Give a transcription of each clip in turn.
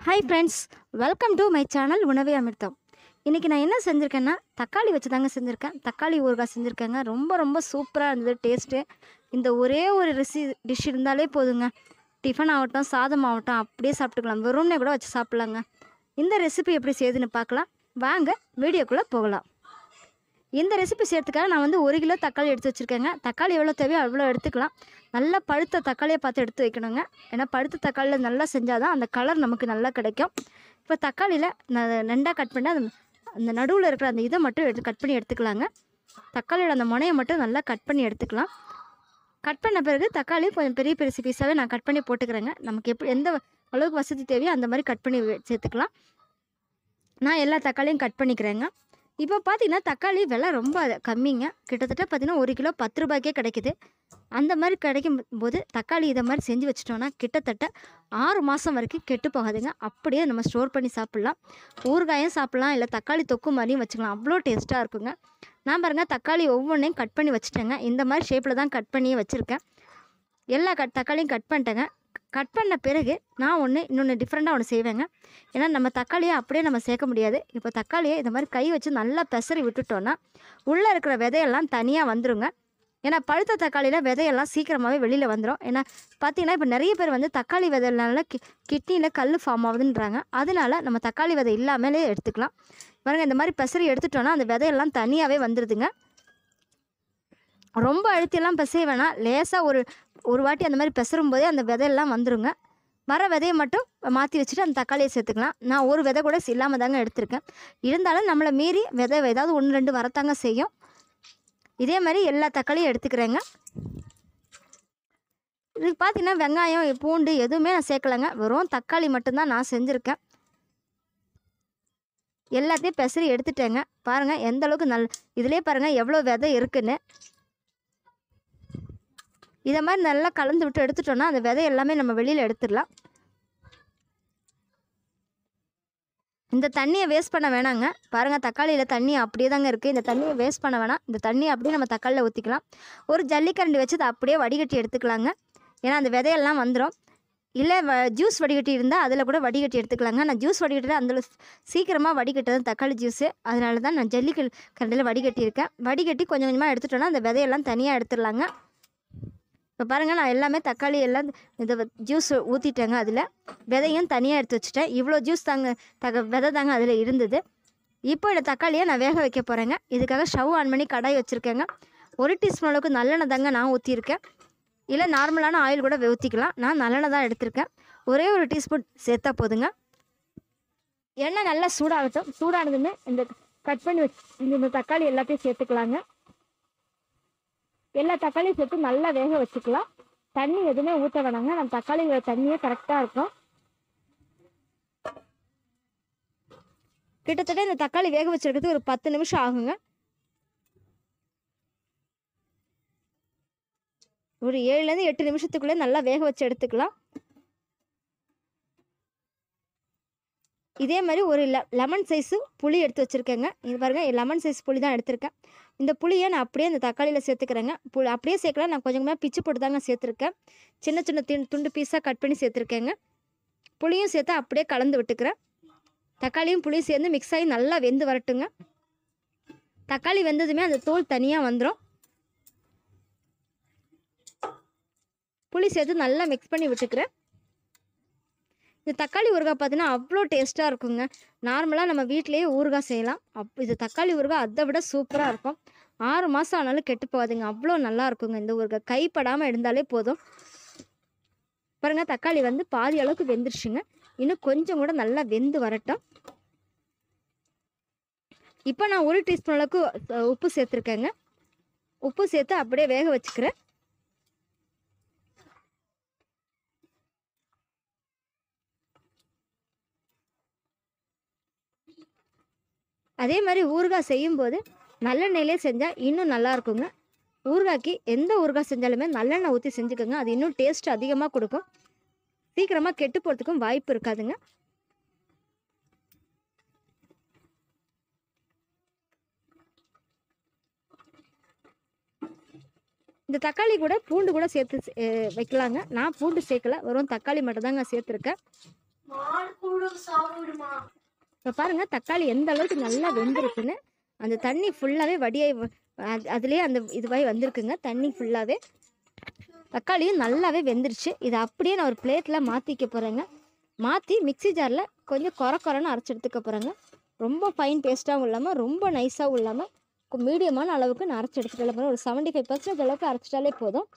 hi friends welcome to my channel உணவே அமிர்தம் இன்றைக்கி நான் என்ன செஞ்சுருக்கேன்னா தக்காளி வச்சு தாங்க செஞ்சுருக்கேன் தக்காளி ஊறுகாய் செஞ்சுருக்கேங்க ரொம்ப ரொம்ப சூப்பராக இருந்தது டேஸ்ட்டு இந்த ஒரே ஒரு ரெசி டிஷ் இருந்தாலே போதுங்க டிஃபன் ஆகட்டும் சாதம் ஆகட்டும் அப்படியே சாப்பிட்டுக்கலாம் வெறும்னே கூட வச்சு சாப்பிட்லாங்க இந்த ரெசிபி எப்படி செய்யுதுன்னு பார்க்கலாம் வாங்க வீடியோக்குள்ளே போகலாம் இந்த ரெசிபி செய்யறதுக்காக நான் வந்து ஒரு கிலோ தக்காளி எடுத்து வச்சுருக்கேங்க தக்காளி எவ்வளோ தேவையோ அவ்வளோ எடுத்துக்கலாம் நல்லா பழுத்த தக்காளியை பார்த்து எடுத்து வைக்கணுங்க ஏன்னா பழுத்த தக்காளியில் நல்லா செஞ்சால் தான் அந்த கலர் நமக்கு நல்லா கிடைக்கும் இப்போ தக்காளியில் நான் ரெண்டாக கட் பண்ணி அந்த அந்த நடுவில் இருக்கிற அந்த இதை மட்டும் எடுத்து கட் பண்ணி எடுத்துக்கலாங்க தக்காளியோட அந்த முனையை மட்டும் நல்லா கட் பண்ணி எடுத்துக்கலாம் கட் பண்ண பிறகு தக்காளி கொஞ்சம் பெரிய பெரிய பீஸாகவே நான் கட் பண்ணி போட்டுக்கிறேங்க நமக்கு எப்படி எந்த அளவுக்கு வசதி தேவையோ அந்த மாதிரி கட் பண்ணி வே- சேர்த்துக்கலாம் நான் எல்லா தக்காளியும் கட் பண்ணிக்கிறேங்க இப்போ பார்த்தீங்கன்னா தக்காளி விலை ரொம்ப கம்மிங்க கிட்டத்தட்ட பார்த்தீங்கன்னா ஒரு கிலோ பத்து ரூபாய்க்கே கிடைக்குது அந்த மாதிரி கிடைக்கும் போது தக்காளி இதை மாதிரி செஞ்சு வச்சிட்டோன்னா கிட்டத்தட்ட ஆறு மாதம் வரைக்கும் கெட்டு போகாதுங்க அப்படியே நம்ம ஸ்டோர் பண்ணி சாப்பிட்லாம் ஊறுகாயும் சாப்பிட்லாம் இல்லை தக்காளி தொக்கு மாதிரியும் வச்சுக்கலாம் அவ்வளோ டேஸ்ட்டாக இருக்குங்க நான் பாருங்க தக்காளி ஒவ்வொன்றையும் கட் பண்ணி வச்சுட்டேங்க இந்த மாதிரி ஷேப்பில் தான் கட் பண்ணியே வச்சுருக்கேன் எல்லா கட் தக்காளியும் கட் பண்ணிட்டேங்க கட் பண்ண பிறகு நான் ஒன்று இன்னொன்று டிஃப்ரெண்ட்டாக ஒன்று செய்வேங்க ஏன்னா நம்ம தக்காளியை அப்படியே நம்ம சேர்க்க முடியாது இப்போ தக்காளியை இந்த மாதிரி கை வச்சு நல்லா பெசரி விட்டுட்டோன்னா உள்ளே இருக்கிற விதையெல்லாம் தனியாக வந்துருங்க ஏன்னா பழுத்த தக்காளியில் விதையெல்லாம் சீக்கிரமாகவே வெளியில் வந்துடும் ஏன்னா பார்த்தீங்கன்னா இப்போ நிறைய பேர் வந்து தக்காளி விதைனால கி கிட்னியில் கல் ஃபார்ம் ஆகுதுன்றாங்க அதனால நம்ம தக்காளி விதை இல்லாமலே எடுத்துக்கலாம் பாருங்க இந்த மாதிரி பெசரி எடுத்துட்டோன்னா அந்த விதையெல்லாம் தனியாகவே வந்துடுதுங்க ரொம்ப அழுத்தியெல்லாம் பிசைய வேணாம் லேசாக ஒரு ஒரு வாட்டி அந்த மாதிரி பெசரும் போதே அந்த விதையெல்லாம் வந்துருங்க வர விதையை மட்டும் மாற்றி வச்சுட்டு அந்த தக்காளியை சேர்த்துக்கலாம் நான் ஒரு விதை கூட இல்லாமல் தாங்க எடுத்திருக்கேன் இருந்தாலும் நம்மளை மீறி விதை ஏதாவது ஒன்று ரெண்டு வரத்தாங்க செய்யும் இதே மாதிரி எல்லா தக்காளியும் எடுத்துக்கிறேங்க இதுக்கு பார்த்தீங்கன்னா வெங்காயம் பூண்டு எதுவுமே நான் சேர்க்கலைங்க வெறும் தக்காளி மட்டும்தான் நான் செஞ்சுருக்கேன் எல்லாத்தையும் பெசரி எடுத்துட்டேங்க பாருங்கள் எந்த அளவுக்கு நல் இதிலே பாருங்கள் எவ்வளோ விதை இருக்குன்னு இதை மாதிரி நல்லா கலந்து விட்டு எடுத்துட்டோன்னா அந்த விதை எல்லாமே நம்ம வெளியில் எடுத்துடலாம் இந்த தண்ணியை வேஸ்ட் பண்ண வேணாங்க பாருங்கள் தக்காளியில் தண்ணி அப்படியே தாங்க இருக்குது இந்த தண்ணியை வேஸ்ட் பண்ண வேணாம் இந்த தண்ணியை அப்படியே நம்ம தக்காளியில் ஊற்றிக்கலாம் ஒரு ஜல்லிக்கரண்டி வச்சு அதை அப்படியே வடிகட்டி எடுத்துக்கலாங்க ஏன்னா அந்த விதையெல்லாம் வந்துடும் இல்லை வ ஜூஸ் வடிகட்டி இருந்தால் அதில் கூட வடிகட்டி எடுத்துக்கலாங்க நான் ஜூஸ் வடிகட்டிட்டு அந்த சீக்கிரமாக வடிகட்டுறது தக்காளி ஜூஸு அதனால தான் நான் ஜல்லி கரண்டியில் வடிகட்டியிருக்கேன் வடிகட்டி கொஞ்சம் கொஞ்சமாக எடுத்துட்டோன்னா அந்த விதையெல்லாம் தனியாக எடுத்துடலாங்க இப்போ பாருங்கள் நான் எல்லாமே தக்காளி எல்லாம் இதை ஜூஸ் ஊற்றிட்டேங்க அதில் விதையும் தனியாக எடுத்து வச்சுட்டேன் இவ்வளோ ஜூஸ் தாங்க தக விதை தாங்க அதில் இருந்தது இப்போ இந்த தக்காளியை நான் வேக வைக்க போகிறேங்க இதுக்காக ஸ்டவ் ஆன் பண்ணி கடாய் வச்சுருக்கேங்க ஒரு டீஸ்பூன் அளவுக்கு நல்லெண்ணெய் தாங்க நான் ஊற்றிருக்கேன் இல்லை நார்மலான ஆயில் கூட ஊற்றிக்கலாம் நான் நல்லெண்ணெய் தான் எடுத்திருக்கேன் ஒரே ஒரு டீஸ்பூன் சேர்த்தா போதுங்க எண்ணெய் நல்லா சூடாகட்டும் சூடானதுன்னு இந்த கட் பண்ணி வச்சு இந்த தக்காளி எல்லாத்தையும் சேர்த்துக்கலாங்க எல்லா தக்காளியும் சேர்த்து நல்லா வேக வச்சுக்கலாம் தண்ணி எதுவுமே ஊற்ற வேணாங்க நம்ம தக்காளியோட தண்ணியே கரெக்டாக இருக்கும் கிட்டத்தட்ட இந்த தக்காளி வேக வச்சிருக்கிறது ஒரு பத்து நிமிஷம் ஆகுங்க ஒரு ஏழுலேருந்து எட்டு நிமிஷத்துக்குள்ளே நல்லா வேக வச்சு எடுத்துக்கலாம் இதே மாதிரி ஒரு லெ லெமன் சைஸு புளி எடுத்து வச்சுருக்கேங்க இது பாருங்கள் லெமன் சைஸ் புளி தான் எடுத்திருக்கேன் இந்த புளியை நான் அப்படியே இந்த தக்காளியில் சேர்த்துக்கிறேங்க பு அப்படியே சேர்க்கலாம் நான் கொஞ்சம் கொஞ்சமாக பிச்சு போட்டு தாங்க சேர்த்துருக்கேன் சின்ன சின்ன தின் துண்டு பீஸாக கட் பண்ணி சேர்த்துருக்கேங்க புளியும் சேர்த்து அப்படியே கலந்து விட்டுக்கிறேன் தக்காளியும் புளியும் சேர்ந்து மிக்ஸ் ஆகி நல்லா வெந்து வரட்டுங்க தக்காளி வெந்ததுமே அந்த தோல் தனியாக வந்துடும் புளி சேர்த்து நல்லா மிக்ஸ் பண்ணி விட்டுக்கிறேன் இந்த தக்காளி ஊறுகாய் பார்த்தீங்கன்னா அவ்வளோ டேஸ்ட்டாக இருக்குங்க நார்மலாக நம்ம வீட்டிலேயே ஊறுகாய் செய்யலாம் அப் இது தக்காளி ஊறுகாய் அதை விட சூப்பராக இருக்கும் ஆறு மாதம் ஆனாலும் கெட்டு போகாதுங்க அவ்வளோ நல்லா இருக்குங்க இந்த ஊறுகாய் கைப்படாமல் இருந்தாலே போதும் பாருங்க தக்காளி வந்து பாதி அளவுக்கு வெந்துருச்சுங்க இன்னும் கொஞ்சம் கூட நல்லா வெந்து வரட்டும் இப்போ நான் ஒரு டீஸ்பூன் அளவுக்கு அஹ், உப்பு சேர்த்துருக்கேங்க உப்பு சேர்த்து அப்படியே வேக வச்சுக்கிறேன் அதே மாதிரி ஊறுகாய் செய்யும்போது நல்லெண்ணெயிலே செஞ்சால் இன்னும் நல்லா இருக்குங்க ஊறுகாய்க்கு எந்த ஊறுகாய் செஞ்சாலுமே நல்லெண்ணெய் ஊற்றி செஞ்சுக்கோங்க அது இன்னும் டேஸ்ட் அதிகமாக கொடுக்கும் சீக்கிரமாக கெட்டு போகிறதுக்கும் வாய்ப்பு இருக்காதுங்க இந்த தக்காளி கூட பூண்டு கூட சேர்த்து அஹ், வைக்கலாங்க நான் பூண்டு சேர்க்கல வெறும் தக்காளி மட்டும் தாங்க சேர்த்துருக்கேன் சாப்பிடுமா இப்போ பாருங்கள் தக்காளி எந்த அளவுக்கு நல்லா வெந்திருக்குன்னு அந்த தண்ணி ஃபுல்லாகவே வடியாய் வ- அது அதுலேயே அந்த இதுவாகி வந்திருக்குங்க தண்ணி ஃபுல்லாகவே தக்காளியும் நல்லாவே வெந்துருச்சு இதை அப்படியே நான் ஒரு பிளேட்டில் மாற்றிக்க போகிறேங்க மாற்றி மிக்ஸி ஜாரில் கொஞ்சம் குறை குறைன்னு அரைச்சி எடுத்துக்க போகிறேங்க ரொம்ப ஃபைன் பேஸ்ட்டாகவும் இல்லாமல் ரொம்ப நைஸாகவும் இல்லாமல் மீடியமான அளவுக்கு நான் அரைச்சி எடுத்துகிட்டு போகிறேன் ஒரு செவன்ட்டி ஃபைவ் பர்சன்டேஜ் அளவுக்கு அரைச்சிட்டாலே போதும்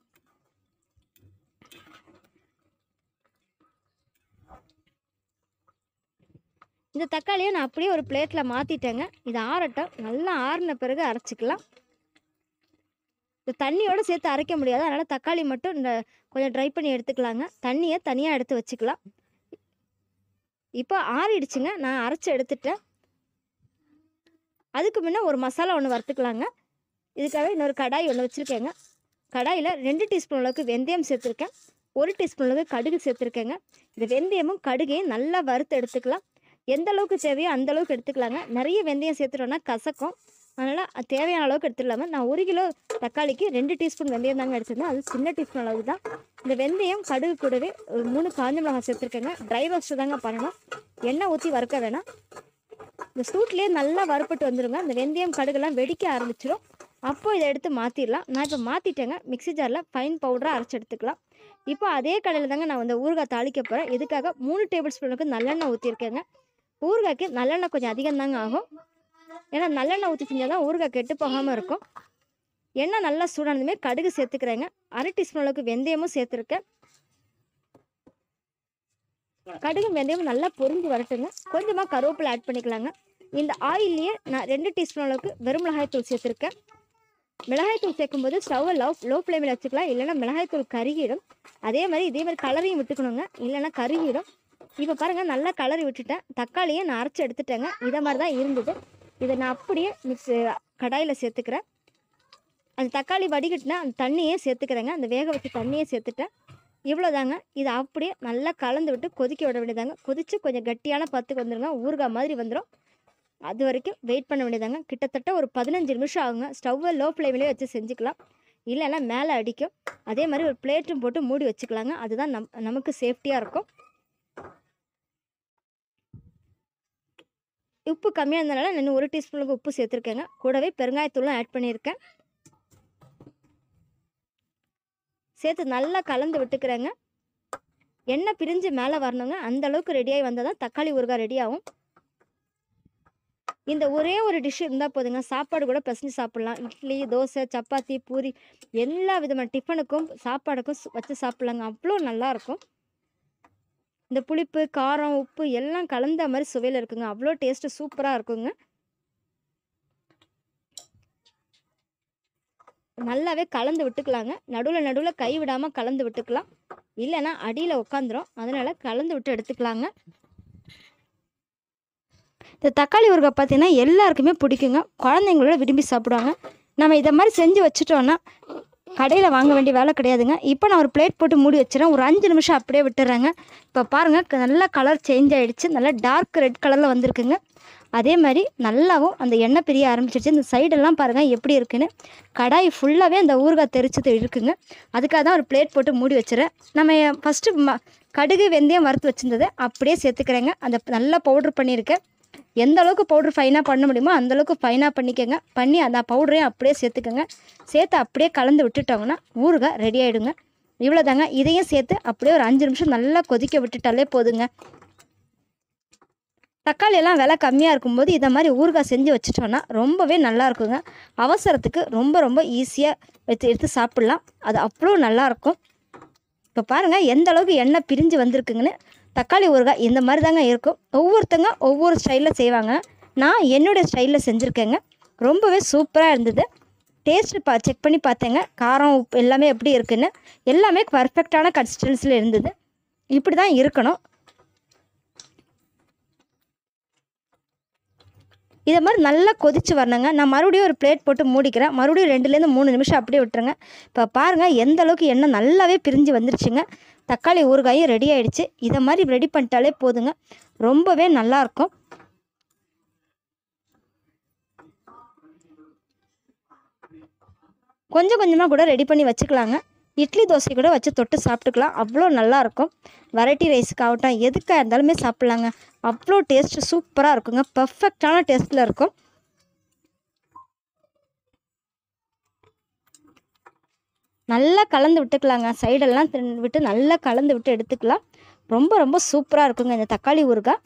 இந்த தக்காளியை நான் அப்படியே ஒரு பிளேட்டில் மாற்றிட்டேங்க இது ஆறட்டும் நல்லா ஆறின பிறகு அரைச்சிக்கலாம் இந்த தண்ணியோடு சேர்த்து அரைக்க முடியாது அதனால் தக்காளி மட்டும் இந்த கொஞ்சம் ட்ரை பண்ணி எடுத்துக்கலாங்க தண்ணியை தனியாக எடுத்து வச்சுக்கலாம் இப்போ ஆறிடுச்சுங்க நான் அரைச்சி எடுத்துட்டேன் அதுக்கு முன்னே ஒரு மசாலா ஒன்று வறுத்துக்கலாங்க இதுக்காக இன்னொரு கடாய் ஒன்று வச்சுருக்கேங்க கடாயில் ரெண்டு டீஸ்பூன் அளவுக்கு வெந்தயம் சேர்த்துருக்கேன் ஒரு டீஸ்பூன் அளவுக்கு கடுகு சேர்த்துருக்கேங்க இந்த வெந்தயமும் கடுகையும் நல்லா வறுத்து எடுத்துக்கலாம் எந்த அளவுக்கு தேவையோ அந்த அளவுக்கு எடுத்துக்கலாங்க நிறைய வெந்தயம் சேர்த்துட்டோன்னா கசக்கும் அதனால் அது தேவையான அளவுக்கு எடுத்துடலாம நான் ஒரு கிலோ தக்காளிக்கு ரெண்டு டீஸ்பூன் வெந்தயம் தாங்க எடுத்திருந்தேன் அது சின்ன டீஸ்பூன் அளவு தான் இந்த வெந்தயம் கடுகு கூடவே ஒரு மூணு காஞ்ச மிளகாய் சேர்த்துருக்கேங்க ட்ரை ரோஸ்ட்டு தாங்க பண்ணணும் எண்ணெய் ஊற்றி வறுக்க வேணாம் இந்த சூட்லேயே நல்லா வறுப்பட்டு வந்துருங்க அந்த வெந்தயம் கடுகுலாம் வெடிக்க ஆரம்பிச்சிடும் அப்போ இதை எடுத்து மாற்றிடலாம் நான் இப்போ மாற்றிட்டேங்க மிக்ஸி ஜாரில் ஃபைன் பவுடராக அரைச்சி எடுத்துக்கலாம் இப்போ அதே கடையில் தாங்க நான் வந்து ஊறுகாய் தாளிக்க போகிறேன் இதுக்காக மூணு டேபிள் ஸ்பூனுக்கு நல்லெண்ணெய் ஊற்றிருக்கேங்க ஊறுகாய்க்கு நல்லெண்ணெய் கொஞ்சம் அதிகம் தாங்க ஆகும் ஏன்னா நல்லெண்ணெய் ஊற்றி செஞ்சால் தான் ஊறுகாய் கெட்டு போகாமல் இருக்கும் எண்ணெய் நல்லா சூடானதுமே கடுகு சேர்த்துக்கிறேங்க அரை டீஸ்பூன் அளவுக்கு வெந்தயமும் சேர்த்துருக்கேன் கடுகும் வெந்தயமும் நல்லா பொரிஞ்சு வரட்டுங்க கொஞ்சமாக கருவேப்பிலை ஆட் பண்ணிக்கலாங்க இந்த ஆயில்லையே நான் ரெண்டு டீஸ்பூன் அளவுக்கு வெறும் மிளகாய் தூள் சேர்த்துருக்கேன் மிளகாய் தூள் சேர்க்கும்போது ஸ்டவ்வை லோ லோ ஃப்ளேமில் வச்சுக்கலாம் இல்லைன்னா மிளகாய் தூள் கருகிடும் அதே மாதிரி இதே மாதிரி கலரையும் விட்டுக்கணுங்க இல்லைன்னா கருகிடும் இப்போ பாருங்கள் நல்லா கலரி விட்டுட்டேன் தக்காளியை நான் அரைச்சி எடுத்துட்டேங்க இதை மாதிரி தான் இருந்தது இதை நான் அப்படியே மிக்ஸ் கடாயில் சேர்த்துக்கிறேன் அந்த தக்காளி வடிகட்டினா அந்த தண்ணியே சேர்த்துக்கிறேங்க அந்த வேக வச்ச தண்ணியே சேர்த்துட்டேன் இவ்வளோதாங்க இதை அப்படியே நல்லா கலந்து விட்டு கொதிக்க விட வேண்டியதாங்க கொதித்து கொஞ்சம் கட்டியான பத்துக்கு வந்துருங்க ஊறுகாய் மாதிரி வந்துடும் அது வரைக்கும் வெயிட் பண்ண வேண்டியதாங்க கிட்டத்தட்ட ஒரு பதினஞ்சு நிமிஷம் ஆகுங்க ஸ்டவ்வை லோ ஃப்ளேம்லேயே வச்சு செஞ்சுக்கலாம் இல்லைன்னா மேலே அடிக்கும் அதே மாதிரி ஒரு பிளேட்டும் போட்டு மூடி வச்சுக்கலாங்க அதுதான் நம் நமக்கு சேஃப்டியாக இருக்கும் உப்பு கம்மியாக இருந்தனால நான் இன்னும் ஒரு டீஸ்பூனுக்கு உப்பு சேர்த்துருக்கேங்க கூடவே பெருங்காயத்தூளும் ஆட் பண்ணியிருக்கேன் சேர்த்து நல்லா கலந்து விட்டுக்கிறேங்க எண்ணெய் பிரிஞ்சு மேலே வரணுங்க அந்த அளவுக்கு ரெடியாகி வந்தால் தான் தக்காளி ஊறுகாய் ரெடி ஆகும் இந்த ஒரே ஒரு டிஷ் இருந்தால் போதுங்க சாப்பாடு கூட பிசைஞ்சு சாப்பிட்லாம் இட்லி தோசை சப்பாத்தி பூரி எல்லா விதமான டிஃபனுக்கும் சாப்பாடுக்கும் சு- வச்சு சாப்பிட்லாங்க அவ்வளோ நல்லாயிருக்கும் இந்த புளிப்பு காரம் உப்பு எல்லாம் கலந்த மாதிரி சுவையில் இருக்குங்க அவ்வளோ டேஸ்ட்டு சூப்பராக இருக்குங்க நல்லாவே கலந்து விட்டுக்கலாங்க நடுவில் நடுவில் கை விடாமல் கலந்து விட்டுக்கலாம் இல்லைன்னா அடியில் உட்காந்துரும் அதனால் கலந்து விட்டு எடுத்துக்கலாங்க இந்த தக்காளி ஊறுகாய் பார்த்தீங்கன்னா எல்லாருக்குமே பிடிக்குங்க குழந்தைங்களோட விரும்பி சாப்பிடுவாங்க நம்ம இதை மாதிரி செஞ்சு வச்சுட்டோன்னா கடையில் வாங்க வேண்டிய வேலை கிடையாதுங்க இப்போ நான் ஒரு பிளேட் போட்டு மூடி வச்சுறேன் ஒரு அஞ்சு நிமிஷம் அப்படியே விட்டுறேங்க இப்போ பாருங்கள் நல்லா கலர் சேஞ்ச் ஆகிடுச்சு நல்லா டார்க் ரெட் கலரில் வந்திருக்குங்க அதே மாதிரி நல்லாவும் அந்த எண்ணெய் பிரிய ஆரம்பிச்சிருச்சு இந்த சைடெல்லாம் பாருங்கள் எப்படி இருக்குன்னு கடாய் ஃபுல்லாகவே அந்த ஊறுகாய் தெரிச்சது இருக்குங்க அதுக்காக தான் ஒரு பிளேட் போட்டு மூடி வச்சுறேன் நம்ம ஃபஸ்ட்டு ம கடுகு வெந்தயம் வறுத்து வச்சுருந்ததை அப்படியே சேர்த்துக்கிறேங்க அந்த நல்லா பவுட்ரு பண்ணியிருக்கேன் எந்த அளவுக்கு பவுட்ரு ஃபைனாக பண்ண முடியுமோ அந்த அளவுக்கு ஃபைனாக பண்ணிக்கோங்க பண்ணி அந்த பவுடரையும் அப்படியே சேர்த்துக்கோங்க சேர்த்து அப்படியே கலந்து விட்டுட்டோங்கன்னா ஊறுகாய் ரெடி ஆகிடுங்க இவ்வளோதாங்க இதையும் சேர்த்து அப்படியே ஒரு அஞ்சு நிமிஷம் நல்லா கொதிக்க விட்டுட்டாலே போதுங்க தக்காளி எல்லாம் விலை கம்மியாக இருக்கும்போது இதை மாதிரி ஊறுகாய் செஞ்சு வச்சுட்டோன்னா ரொம்பவே நல்லா இருக்குங்க அவசரத்துக்கு ரொம்ப ரொம்ப ஈஸியாக எடுத்து எடுத்து சாப்பிட்லாம் அது அவ்வளோ நல்லாயிருக்கும் இப்போ பாருங்கள் எந்த அளவுக்கு எண்ணெய் பிரிஞ்சு வந்திருக்குங்கன்னு தக்காளி ஊறுகாய் இந்த மாதிரி தாங்க இருக்கும் ஒவ்வொருத்தங்க ஒவ்வொரு ஸ்டைலில் செய்வாங்க நான் என்னுடைய ஸ்டைலில் செஞ்சுருக்கேங்க ரொம்பவே சூப்பராக இருந்தது டேஸ்ட் பா செக் பண்ணி பார்த்தேங்க காரம் உப்பு எல்லாமே எப்படி இருக்குன்னு எல்லாமே பர்ஃபெக்டான கன்சிஸ்டன்சியில் இருந்தது இப்படி தான் இருக்கணும் இதை மாதிரி நல்லா கொதிச்சு வரணுங்க நான் மறுபடியும் ஒரு பிளேட் போட்டு மூடிக்கிறேன் மறுபடியும் ரெண்டுலேருந்து மூணு நிமிஷம் அப்படியே விட்டுருங்க இப்போ பாருங்கள் எந்த அளவுக்கு எண்ணெய் நல்லாவே பிரிஞ்சு வந்துருச்சுங்க தக்காளி ஊறுகாயும் ரெடி ஆயிடுச்சு இதை மாதிரி ரெடி பண்ணிட்டாலே போதுங்க ரொம்பவே நல்லாயிருக்கும் கொஞ்சம் கொஞ்சமாக கூட ரெடி பண்ணி வச்சுக்கலாங்க இட்லி தோசை கூட வச்சு தொட்டு சாப்பிட்டுக்கலாம் அவ்வளோ நல்லாயிருக்கும் வெரைட்டி ரைஸுக்காகட்டும் எதுக்காக இருந்தாலுமே சாப்பிட்லாங்க அவ்வளோ டேஸ்ட்டு சூப்பராக இருக்குங்க பர்ஃபெக்டான டேஸ்ட்டில் இருக்கும் நல்லா கலந்து விட்டுக்கலாங்க சைடெல்லாம் தின்- விட்டு நல்லா கலந்து விட்டு எடுத்துக்கலாம் ரொம்ப ரொம்ப சூப்பராக இருக்குங்க இந்த தக்காளி ஊறுகாய்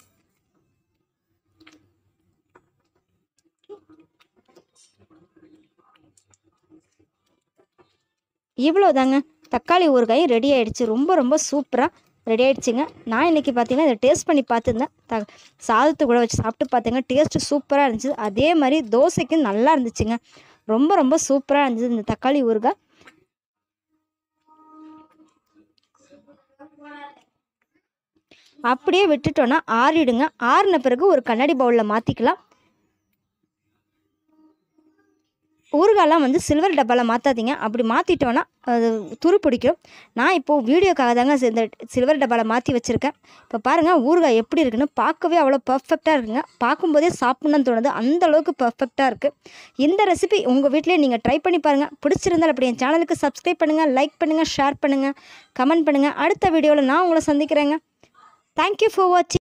இவ்வளோ தாங்க தக்காளி ஊறுகாயும் ரெடி ஆயிடுச்சு ரொம்ப ரொம்ப சூப்பராக ரெடி ஆயிடுச்சுங்க நான் இன்றைக்கி பார்த்தீங்கன்னா இதை டேஸ்ட் பண்ணி பார்த்துருந்தேன் த சாதத்து கூட வச்சு சாப்பிட்டு பார்த்தேங்க டேஸ்ட்டு சூப்பராக இருந்துச்சு அதே மாதிரி தோசைக்கும் நல்லா இருந்துச்சுங்க ரொம்ப ரொம்ப சூப்பராக இருந்துச்சு இந்த தக்காளி ஊறுகாய் அப்படியே விட்டுட்டோன்னா ஆறிடுங்க ஆறின பிறகு ஒரு கண்ணாடி பவுலில் மாற்றிக்கலாம் ஊறுகாலாம் வந்து சில்வர் டப்பாவில் மாற்றாதீங்க அப்படி மாற்றிட்டோன்னா அது துரு பிடிக்கும் நான் இப்போது வீடியோக்காக தாங்க சி- இந்த சில்வர் டப்பாவில் மாற்றி வச்சுருக்கேன் இப்போ பாருங்கள் ஊறுகாய் எப்படி இருக்குன்னு பார்க்கவே அவ்வளோ பர்ஃபெக்டாக இருக்குங்க பார்க்கும்போதே சாப்பிட்ணுன்னு தோணுது அந்த அளவுக்கு பர்ஃபெக்டாக இருக்குது இந்த ரெசிபி உங்கள் வீட்டிலேயே நீங்கள் ட்ரை பண்ணி பாருங்கள் பிடிச்சிருந்தால் அப்படி என் சேனலுக்கு சப்ஸ்கிரைப் பண்ணுங்கள் லைக் பண்ணுங்கள் ஷேர் பண்ணுங்கள் கமெண்ட் பண்ணுங்கள் அடுத்த வீடியோவில் நான் உங்களை சந்திக்கிறேங்க தேங்க்யூ ஃபார் வாட்சிங்